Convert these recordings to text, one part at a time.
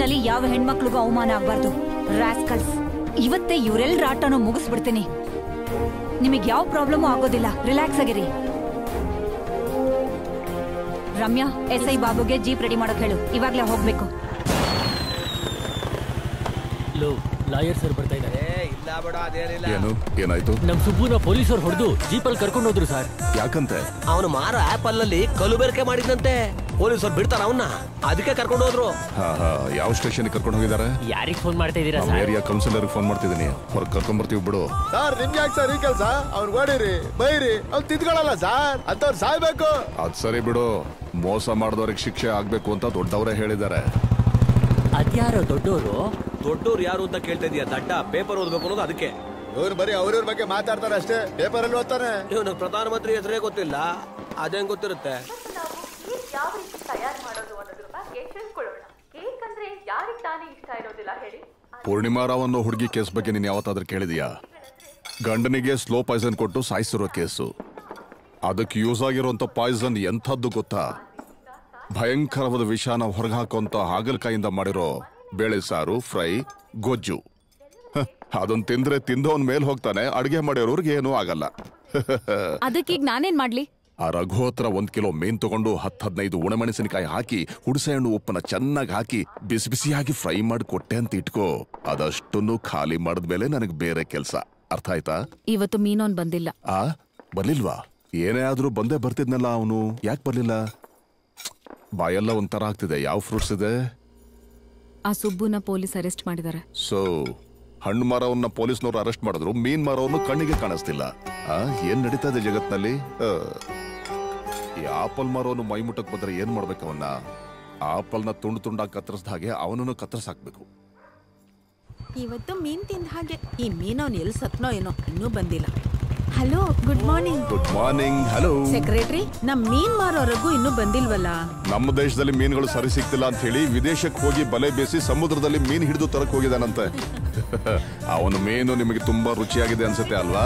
ಲೈಫ್ನಲ್ಲಿ ಯಾವ ಹೆಣ್ಮಕ್ಳಿಗೂ ಅವಮಾನ ಆಗ್ಬಾರ್ದು ರಾಸ್ಕಲ್ಸ್ ಇವತ್ತೇ ಇವರೆಲ್ಲರ ಆಟನೂ ಮುಗಿಸ್ಬಿಡ್ತೀನಿ ನಿಮಗೆ ಯಾವ ಪ್ರಾಬ್ಲಮ್ ಆಗೋದಿಲ್ಲ ರಿಲ್ಯಾಕ್ಸ್ ಆಗಿರಿ ರಮ್ಯಾ ಎಸ್ ಐ ಬಾಬುಗೆ ಜೀಪ್ ರೆಡಿ ಮಾಡೋಕ್ ಹೇಳು ಇವಾಗ್ಲೇ ಹೋಗ್ಬೇಕು ಲೋ ಲಾಯರ್ ಸರ್ ಬರ್ತಾ ಇದ್ದಾರೆ ಇಲ್ಲ ಬೇಡ ಅದೇನಿಲ್ಲ ಏನು ಏನಾಯ್ತು ನಮ್ ಸುಬ್ಬುನ ಪೊಲೀಸರು ಹೊಡೆದು ಜೀಪಲ್ಲಿ ಕರ್ಕೊಂಡು ಹೋದ್ರು ಸರ್ ಯಾಕಂತೆ ಅವನು ಮಾರೋ ಆಪಲ್ ನಲ್ಲಿ ಕಲುಬೆರಕೆ ಮಾಡಿದಂತೆ ಪೊಲೀಸರು ಬಿಡ್ತಾರ ಅವನ್ನ ಅದಕ್ಕೆ ಕರ್ಕೊಂಡು ಹೋದ್ರು ಹಾ ಹಾ ಯಾವ ಸ್ಟೇಷನ್ ಕರ್ಕೊಂಡು ಹೋಗಿದ್ದಾರೆ ಯಾರಿಗ್ ಫೋನ್ ಮಾಡ್ತಾ ಇದೀರಾ ನಮ್ಮ ಸರ್ ಏರಿಯಾ ಕೌನ್ಸಿಲರ್ ಫೋನ್ ಮಾಡ್ತಿದ್ದೀನಿ ಹೊರಗೆ ಕರ್ಕೊಂಡ್ ಬರ್ತೀವಿ ಬಿಡು ಸರ್ ನಿಮ್ಗೆ ಯಾಕೆ ಸರ್ ಈ ಕೆಲಸ ಅವ್ನ್ ಹೊಡೀರಿ ಬೈರಿ ಅವ್ನ್ ತಿದ್ಕೊಳ್ಳಲ್ಲ ಸರ್ ಅಂತವ್ರು ಸಾಯ್ಬೇಕು ಅದ್ ಸರಿ ಬಿಡು ಮೋಸ ಮಾಡಿದವ್ರಿಗೆ ಶಿಕ್ಷೆ ಆಗ್ಬೇಕು ಅಂತ ದೊಡ್ಡವರೇ ಹೇಳಿದ್ದಾರೆ ಅದ್ಯಾರೋ ದೊಡ್ಡವರು ದೊಡ್ಡವ್ರು ಯಾರು ಅಂತ ಕೇಳ್ತಾ ಇದೀಯ ದಡ್ಡ ಪೇಪರ್ ಓದ್ಬೇಕು ಅನ್ನೋದು ಅದಕ್ಕೆ ಇವ್ರು ಬರೀ ಅವ್ರವ್ರ ಬಗ್ಗೆ ಮಾತಾಡ್ತಾರೆ ಅಷ್ಟೇ ಪೇಪರ್ ಅಲ್ಲಿ ಓದ್ತಾನೆ ಇವನು ಪ್ರಧಾನಮಂತ್ರಿ ಹೆಸರೇ ಗೊತ್ತಿಲ್ಲ ಅದೇನ್ ಗೊತ್ತಿರುತ್ತೆ ನಾವು ಕೇಕ್ ಯಾವ ರೀತಿ ತಯಾರು ಮಾಡೋದು ಅನ್ನೋದ್ರ ಬಗ್ಗೆ ತಿಳ್ಕೊಳ್ಳೋಣ ಕೇಕ್ ಅಂದ್ರೆ ಯಾರಿಗೆ ತಾನೇ ಇಷ್ಟ ಇರೋದಿಲ್ಲ ಹೇಳಿ ಪೂರ್ಣಿಮಾ ರಾವ್ ಅನ್ನೋ ಹುಡುಗಿ ಕೇಸ್ ಬಗ್ಗೆ ನೀನ್ ಯಾವತ್ತಾದ್ರೂ ಕೇಳಿದೀಯಾ ಗಂಡನಿಗೆ ಸ್ಲೋ ಪಾಯ್ಸನ್ ಕೊಟ್ಟು ಸಾಯಿಸಿರೋ ಕೇಸು ಅದಕ್ಕೆ ಯೂಸ್ ಆಗಿರುವಂತ ಪಾಯ್ಸನ್ ಎಂಥದ್ದು ಗೊತ್ತಾ ಭಯಂಕರವಾದ ವಿಷಾನ ಹೊರಗೆ ಹಾಕುವಂತ ಹಾಗಲಕಾಯಿಂದ ಮಾಡಿರೋ ಬೇಳೆ ಸಾರು ಫ್ರೈ ಗೊಜ್ಜು ಹ, ಅದನ್ ತಿಂದ್ರೆ ತಿಂದವನ್ ಮೇಲ್ ಹೋಗ್ತಾನೆ ಅಡಿಗೆ ಮಾಡಿರೋರ್ಗೆ ಏನೂ ಆಗಲ್ಲ ಅದಕ್ಕೀಗ ನಾನೇನ್ ಮಾಡ್ಲಿ ಆ ರಘು ಹತ್ರ ಒಂದ್ ಕಿಲೋ ಮೀನ್ ತಗೊಂಡು ಹತ್ತು ಹದಿನೈದು ಒಣಮೆಣಸಿನಕಾಯಿ ಹಾಕಿ ಹುಣಸೆ ಹಣ್ಣು ಉಪ್ಪನ್ನ ಚೆನ್ನಾಗಿ ಹಾಕಿ ಬಿಸಿ ಬಿಸಿಯಾಗಿ ಫ್ರೈ ಮಾಡಿ ಕೊಟ್ಟೆ ಅಂತ ಇಟ್ಕೋ ಅದಷ್ಟನ್ನು ಖಾಲಿ ಮಾಡಿದ್ಮೇಲೆ ನನಗೆ ಬೇರೆ ಕೆಲ್ಸ ಅರ್ಥ ಆಯ್ತಾ ಇವತ್ತು ಮೀನೋನ್ ಬಂದಿಲ್ಲ ಆ ಬರ್ಲಿಲ್ವಾ ಏನೇ ಆದ್ರೂ ಬಂದೇ ಬರ್ತಿದ್ನಲ್ಲ ಅವನು ಯಾಕೆ ಬರ್ಲಿಲ್ಲ ಬಾಯೆಲ್ಲ ಒಂಥರ ಆಗ್ತಿದೆ ಯಾವ ಫ್ರೂಟ್ಸ್ ಇದೆ ಆ ಸುಬ್ಬುನ ಪೊಲೀಸ್ ಅರೆಸ್ಟ್ ಮಾಡಿದ್ದಾರೆ ಸೊ ಹಣ್ಣು ಮರವನ್ನ ಪೊಲೀಸ್ನವ್ರು ಅರೆಸ್ಟ್ ಮಾಡಿದ್ರು ಮೀನ್ ಮರವನ್ನು ಕಣ್ಣಿಗೆ ಕಾಣಿಸ್ತಿಲ್ಲ ಆ ಏನ್ ನಡೀತಾ ಇದೆ ಜಗತ್ನಲ್ಲಿ ಆ, ಈ ಆಪಲ್ ಮರವನ್ನು ಮೈ ಮುಟ್ಟಕ್ ಬಂದ್ರೆ ಏನ್ ಮಾಡ್ಬೇಕು ಅವನ್ನ ಆಪಲ್ನ ತುಂಡು ತುಂಡಾಗಿ ಕತ್ತರಿಸಿದ ಹಾಗೆ ಅವನನ್ನು ಕತ್ತರಿಸಾಕ್ಬೇಕು ಇವತ್ತು ಮೀನ್ ತಿಂದ ಹಾಗೆ ಈ ಮೀನವ್ನು ಎಲ್ಲಿ ಸತ್ನೋ ಏನೋ ಇನ್ನೂ ಬಂದಿಲ್ಲ hello good morning good morning hello secretary ನಮ್ ಮೀನ್ ಮಾರೋರಗೂ ಇನ್ನೂ ಬಂದಿಲ್ವಲ್ಲ ನಮ್ಮ ದೇಶದಲ್ಲಿ ಮೀನುಗಳು ಸರಿ ಸಿಗ್ತಿಲ್ಲ ಅಂತ ಹೇಳಿ ವಿದೇಶಕ್ಕೆ ಹೋಗಿ ಬಲೆ ಬೇಸಿ ಸಮುದ್ರದಲ್ಲಿ ಮೀನು ಹಿಡಿದು ತರಕ್ ಹೋಗಿದಾನಂತೆ ಅವನು ಮೀನು ನಿಮಗೆ ತುಂಬಾ ರುಚಿಯಾಗಿದೆ ಅನ್ಸುತ್ತೆ ಅಲ್ವಾ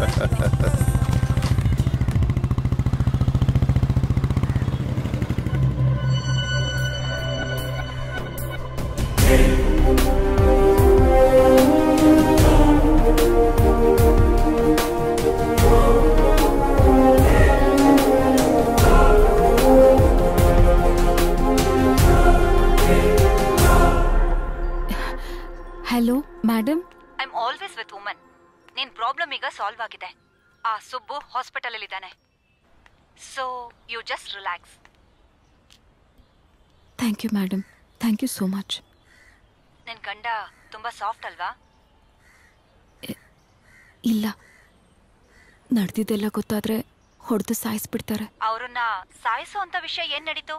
hello madam I am always with woman ನಿನ್ ಪ್ರಾಬ್ಲಮ್ ಈಗ ಸಾಲ್ವ್ ಆಗಿದೆ ಆ ಸುಬ್ಬು ಹಾಸ್ಪಿಟಲ್ ಅಲ್ಲಿ ಇದ್ದಾನೆ so you just relax thank you madam thank you so much ನಿನ್ ಗಂಡ ತುಂಬಾ ಸಾಫ್ಟ್ ಅಲ್ವಾ ಇಲ್ಲ ನಡೆದಿದ್ದೆಲ್ಲ ಗೊತ್ತಾದ್ರೆ ಹೊಡೆದು ಸಾಯಿಸ್ಬಿಡ್ತಾರೆ ಅವ್ರನ್ನ ಸಾಯಿಸೋ ಅಂತ ವಿಷಯ ಏನ್ ನಡೀತು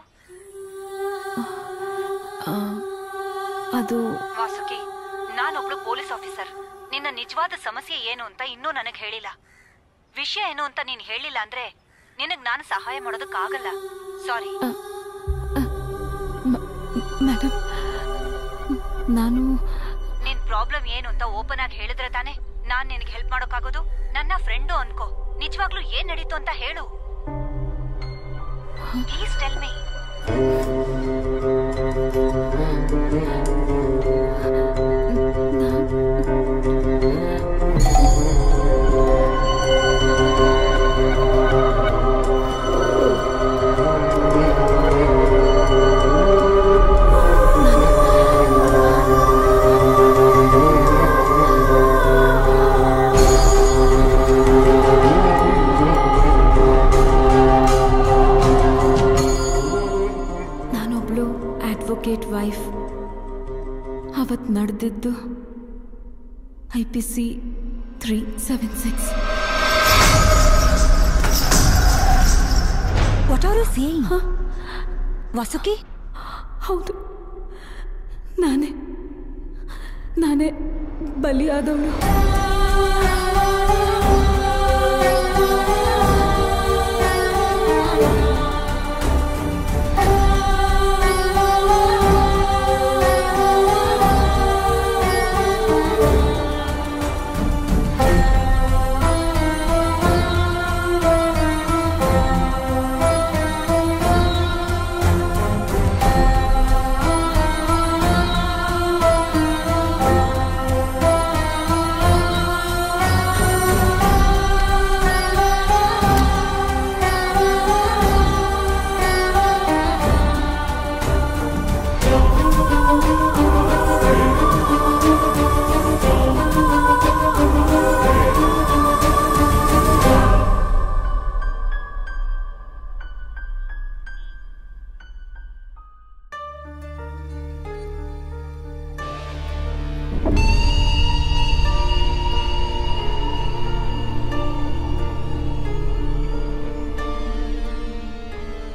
ಅದು ವಾಸುಕಿ ನಾನೊಬ್ಳು ಪೊಲೀಸ್ ಆಫೀಸರ್ ನಿನ್ನ ನಿಜವಾದ ಸಮಸ್ಯೆ ಏನು ಅಂತ ಇನ್ನೂ ನನಗೆ ಹೇಳಿಲ್ಲ ವಿಷಯ ಏನು ಅಂತ ನೀನ್ ಹೇಳಿಲ್ಲ ಅಂದ್ರೆ ನಿನಗ್ ನಾನು ಸಹಾಯ ಮಾಡೋದಕ್ಕಾಗಲ್ಲ ಸಾರಿ ಮೇಡಮ್ ನಾನು ನಿನ್ ಪ್ರಾಬ್ಲಮ್ ಏನು ಅಂತ ಓಪನ್ ಆಗಿ ಹೇಳಿದ್ರೆ ತಾನೆ ನಾನ್ ನಿನಗೆ ಹೆಲ್ಪ್ ಮಾಡೋಕ್ಕಾಗೋದು ನನ್ನ ಫ್ರೆಂಡು ಅನ್ಕೋ ನಿಜವಾಗ್ಲೂ ಏನ್ ನಡೀತು ಅಂತ ಹೇಳು ಪ್ಲೀಸ್ ಟೆಲ್ ಮೀ ನಾನೊಬ್ಳು ಅಡ್ವೊಕೇಟ್ ವೈಫ್ ಅವತ್ ನಡೆದಿದ್ದು I P C three seven six what are you saying Vasuki ಹೌದು ನಾನೇ ನಾನೇ ಬಲಿಯಾದವಳು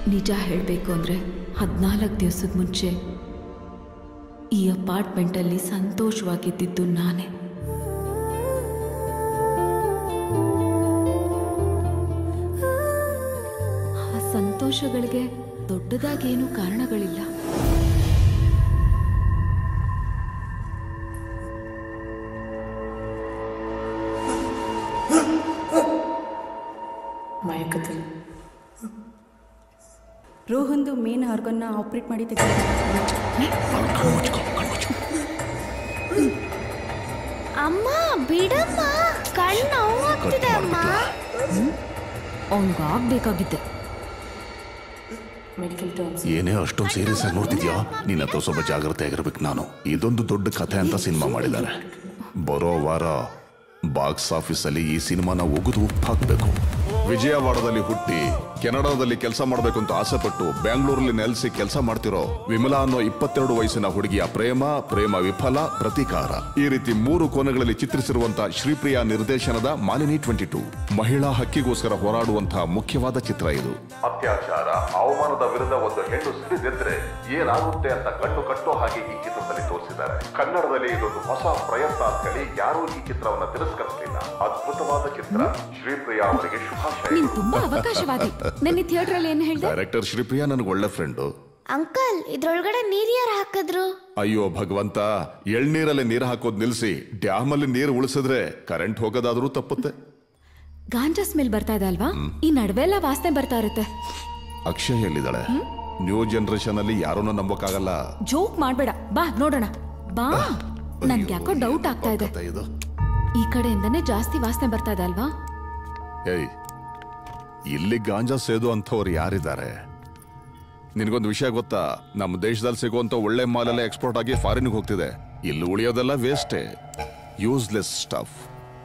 ನಿಜ ಹೇಳಬೇಕು ಅಂದರೆ ಹದಿನಾಲ್ಕು ದಿವಸದ ಮುಂಚೆ ಈ ಅಪಾರ್ಟ್ಮೆಂಟಲ್ಲಿ ಸಂತೋಷವಾಗಿದ್ದಿದ್ದು ನಾನೇ ಆ ಸಂತೋಷಗಳಿಗೆ ದೊಡ್ಡದಾಗೇನೂ ಕಾರಣಗಳಿಲ್ಲ ಮಯಕದಲ್ಲಿ ರೋಹನ್ದು ಮೇನ್ ಆರ್ಗನ್ನ ಆಪ್ರೇಟ್ ಮಾಡಿ ತೆಗೆದು ಅಮ್ಮ ಬಿಡಮ್ಮ ಕಣ್ಣು ನೋವಾಗ್ತಿದೆ ಅಮ್ಮ ಅವನಿಗಾಗಬೇಕಾಗಿದ್ದೆ ಮೆಡಿಕಲ್ ಟರ್ಮ್ಸ್ ಏನೇ ಅಷ್ಟೊಂದು ಸೀರಿಯಸ್ ಆಗಿ ನೋಡ್ತಿದ್ಯೋ ನಿನ್ನ ಹತ್ರ ಸ್ವಲ್ಪ ಜಾಗ್ರತೆ ಆಗಿರ್ಬೇಕು ನಾನು ಇದೊಂದು ದೊಡ್ಡ ಕಥೆ ಅಂತ ಸಿನಿಮಾ ಮಾಡಿದ್ದಾರೆ ಬರೋ ವಾರ ಬಾಕ್ಸ್ ಆಫೀಸಲ್ಲಿ ಈ ಸಿನಿಮಾನ ಒಗೆದು ಉಪ್ಪು ಹಾಕಬೇಕು ವಿಜಯವಾಡದಲ್ಲಿ ಹುಟ್ಟಿ ಕೆನಡಾದಲ್ಲಿ ಕೆಲಸ ಮಾಡಬೇಕು ಅಂತ ಆಸೆ ಪಟ್ಟು ಬ್ಯಾಂಗ್ಳೂರಲ್ಲಿ ನೆಲೆಸಿ ಕೆಲಸ ಮಾಡ್ತಿರೋ ವಿಮಲಾ ಅನ್ನೋ ಇಪ್ಪತ್ತೆರಡು ವಯಸ್ಸಿನ ಹುಡುಗಿಯ ಪ್ರೇಮ ಪ್ರೇಮ ವಿಫಲ ಪ್ರತೀಕಾರ ಈ ರೀತಿ ಮೂರು ಕೋನಗಳಲ್ಲಿ ಚಿತ್ರಿಸಿರುವಂತಹ ಶ್ರೀಪ್ರಿಯಾ ನಿರ್ದೇಶನದ ಮಾಲಿನಿ ಟ್ವೆಂಟಿ ಟೂ ಮಹಿಳಾ ಹಕ್ಕಿಗೋಸ್ಕರ ಹೋರಾಡುವಂತಹ ಮುಖ್ಯವಾದ ಚಿತ್ರ ಇದು ಅತ್ಯಾಚಾರ ಅವಮಾನದ ವಿರುದ್ಧ ಒಂದು ಹೆಣ್ಣು ಸಿಡಿದೆದ್ರೆ ಏನಾಗುತ್ತೆ ಅಂತ ಕಣ್ಣು ಕಟ್ಟೋ ಹಾಗೆ ಈ ಚಿತ್ರದಲ್ಲಿ ತೋರಿಸಿದ್ದಾರೆ ಕನ್ನಡದಲ್ಲಿ ಇದೊಂದು ಹೊಸ ಪ್ರಯತ್ನ ಅಂತ ಹೇಳಿ ಯಾರೂ ಈ ಚಿತ್ರವನ್ನ ತಿರಸ್ಕರಿಸಲಿಲ್ಲ ಅದ್ಭುತವಾದ ಚಿತ್ರ ಶ್ರೀಪ್ರಿಯಾ ಅವರಿಗೆ ಶುಭಾಶಯ ನೀನ್ ತುಂಬಾ ಅವಕಾಶವಾದಿ ನನ್ನ ಥಿಯೇಟರ್ ಅಲ್ಲಿ ಏನು ಹೇಳ್ದೆ ಡೈರೆಕ್ಟರ್ ಶ್ರೀಪ್ರಿಯಾ ನನಗೆ ಒಳ್ಳೆ ಫ್ರೆಂಡು ಅಂಕಲ್ ಇದ್ರೊಳಗಡೆ ನೀರ್ ಯಾರು ಹಾಕಿದ್ರು ಅಯ್ಯೋ ಭಗವಂತ ಎಳ್ನೀರಲ್ಲಿ ನೀರು ಹಾಕೋದ್ ನಿಲ್ಸಿ ಡ್ಯಾಮಲ್ಲಿ ನೀರು ಉಳಿಸಿದ್ರೆ ಕರೆಂಟ್ ಹೋಗೋದಾದ್ರೂ ತಪ್ಪುತ್ತೆ ಗಾಂಜಾ ಸ್ಮೆಲ್ ಬರ್ತಾ ಇದೆ ಅಲ್ವಾ ಈ ನಡುವೆಲ್ಲ ವಾಸನೆ ಬರ್ತಾ ಇರುತ್ತೆ ಅಕ್ಷಯ್ ಎಲ್ಲಿದ್ದಾಳೆ ನ್ಯೂ ಜನರೇಷನ್ ಅಲ್ಲಿ ಯಾರನ್ನ ನಂಬೋಕ್ಕಾಗಲ್ಲ ಜೋಕ್ ಮಾಡ್ಬೇಡ ಬಾ ನೋಡೋಣ ಬಾ ನನ್ಗೆ ಯಾಕೋ ಡೌಟ್ ಆಗ್ತಾ ಇದೆ ಕಥೆ ಇದು ಈ ಕಡೆಯಿಂದನೇ ಜಾಸ್ತಿ ವಾಸನೆ ಬರ್ತಾ ಇದೆ ಅಲ್ವಾ ಏಯ್ ಇಲ್ಲಿ ಗಾಂಜಾ ಸೇದು ಅಂಥವ್ರು ಯಾರಿದ್ದಾರೆ ನಿನಗೊಂದು ವಿಷಯ ಗೊತ್ತಾ ನಮ್ಮ ದೇಶದಲ್ಲಿ ಸಿಗುವಂತ ಒಳ್ಳೆ ಮಾಲೆಲ್ಲ ಎಕ್ಸ್ಪೋರ್ಟ್ ಆಗಿ ಫಾರಿನ್ಗೆ ಹೋಗ್ತಿದೆ ಇಲ್ಲಿ ಉಳಿಯೋದೆಲ್ಲ ವೇಸ್ಟೇ ಯೂಸ್ಲೆಸ್ ಸ್ಟಫ್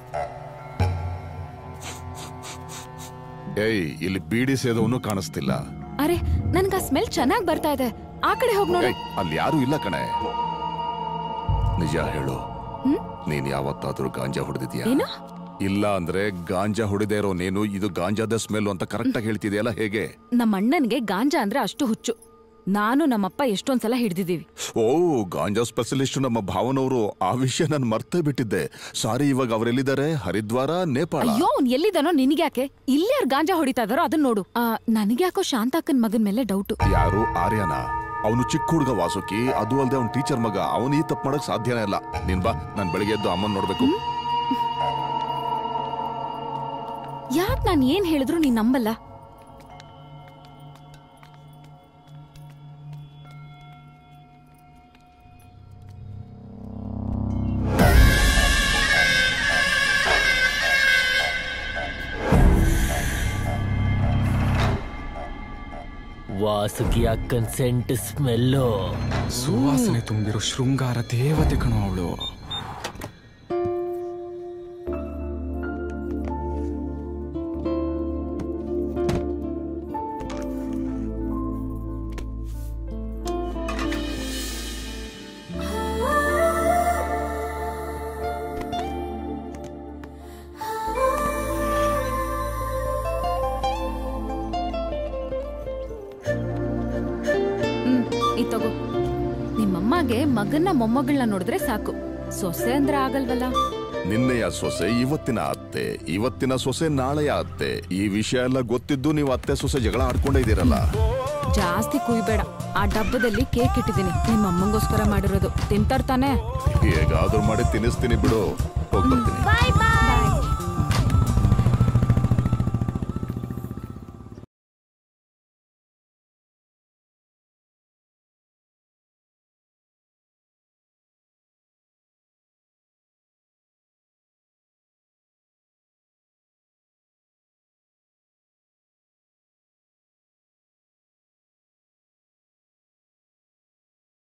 ಏಯ್ ಇಲ್ಲಿ ಬೀಡಿ ಸೇದವನು ಕಾಣಿಸ್ತಿಲ್ಲ ಅರೆ ನನ್ಗೆ ಆ ಸ್ಮೆಲ್ ಚೆನ್ನಾಗಿ ಬರ್ತಾ ಇದೆ ಆ ಕಡೆ ಹೋಗಿ ನೋಡು ಏಯ್, ಅಲ್ಲಿ ಯಾರು ಇಲ್ಲ ಕಣೆ ನಿಜ ಹೇಳು ನೀನ್ ಯಾವತ್ತಾದ್ರೂ ಗಾಂಜಾ ಹೊಡೆದಿದ್ಯಾ ಏನು ಇಲ್ಲ ಅಂದ್ರೆ ಗಾಂಜಾ ಹೊಡೆದೇ ಇರೋ ನೀನು ಇದು ಗಾಂಜಾದ ಸ್ಮೆಲ್ ಅಂತ ಕರೆಕ್ಟ್ ಆಗಿ ಹೇಳ್ತಿದೆಯಲ್ಲ ಹೇಗೆ ನಮ್ಮ ಅಣ್ಣನ್ಗೆ ಗಾಂಜಾ ಅಂದ್ರೆ ಅಷ್ಟು ಹುಚ್ಚು ನಾನು ನಮ್ಮಪ್ಪ ಎಷ್ಟೊಂದ್ಸಲ ಹಿಡ್ದಿದೀವಿ ಓ ಗಾಂಜಾ ಸ್ಪೆಷಲಿಸ್ಟ್ ನಮ್ಮ ಭಾವನವರು ಆ ವಿಷಯ ನಾನು ಮರ್ತೇ ಬಿಟ್ಟಿದ್ದೆ ಸಾರಿ ಇವಾಗ ಅವರೆಲ್ಲಿದ್ದಾರೆ ಹರಿದ್ವಾರ ನೇಪಾಳ ಅಯ್ಯೋ ಅವ್ನ್ ಎಲ್ಲಿದಾನೋ ನಿನ್ಗ್ಯಾಕೆ ಇಲ್ಲಿ ಯಾರು ಗಾಂಜಾ ಹೊಡಿತಾ ಇದಾರೋ ಅದನ್ನ ನೋಡು ಆ, ನನ್ಗ್ಯಾಕೋ ಶಾಂತಾಕನ್ ಮಗನ್ ಮೇಲೆ ಡೌಟು ಯಾರು ಆರ್ಯನ ಅವನು ಚಿಕ್ಕ ಹುಡುಗ ವಾಸುಕಿ ಅದು ಅಲ್ಲದೆ ಅವ್ನ ಟೀಚರ್ ಮಗ ಅವನು ಈ ತಪ್ಪು ಮಾಡಕ್ ಸಾಧ್ಯನೇ ಇಲ್ಲ ನೀನ್ ಬಾ ನಾನ್ ಬೆಳಿಗ್ಗೆ ಎದ್ದು ಅಮ್ಮನ್ ನೋಡ್ಬೇಕು ಯಾಕ್ ನಾನ್ ಏನ್ ಹೇಳಿದ್ರು ನೀನ್ ನಂಬಲ್ಲ ವಾಸುಕಿ ಅಕ್ಕನ್ ಸೆಂಟ್ ಸ್ಮೆಲ್ಲು ಸುವಾಸನೆ ತುಂಬಿರೋ ಶೃಂಗಾರ ದೇವತೆ ಕಣೋ ಅವಳು ಹ್ಮ್ ಇದ್ ತಗೋ ನಿಮ್ಮಮ್ಮಗೆ ಮಗನ್ನ ಮೊಮ್ಮಗಳನ್ನ ನೋಡಿದ್ರೆ ಸಾಕು ಸೊಸೆ ಅಂದ್ರೆ ಆಗಲ್ವಲ್ಲ ನಿನ್ನೆಯ ಸೊಸೆ ಇವತ್ತಿನ ಅತ್ತೆ ಇವತ್ತಿನ ಸೊಸೆ ನಾಳೆಯ ಅತ್ತೆ ಈ ವಿಷಯ ಎಲ್ಲ ಗೊತ್ತಿದ್ದು ನೀವು ಅತ್ತೆ ಸೊಸೆ ಜಗಳ ಆಡ್ಕೊಂಡೇ ಇದೀರಲ್ಲ ಜಾಸ್ತಿ ಕುಯ್ಬೇಡ ಆ ಡಬ್ಬದಲ್ಲಿ ಕೇಕ್ ಇಟ್ಟಿದ್ದೀನಿ ನಿಮ್ಮ ಅಮ್ಮಂಗೋಸ್ಕರ ಮಾಡಿರೋದು ತಿಂತಾರ್ ತಾನೆ ಹೇಗಾದ್ರೂ ಮಾಡಿ ತಿನ್ನಿಸ್ತೀನಿ ಬಿಡು ಹೋಗ್ ಬರ್ತೀನಿ ಬಾಯ್ ಬಾಯ್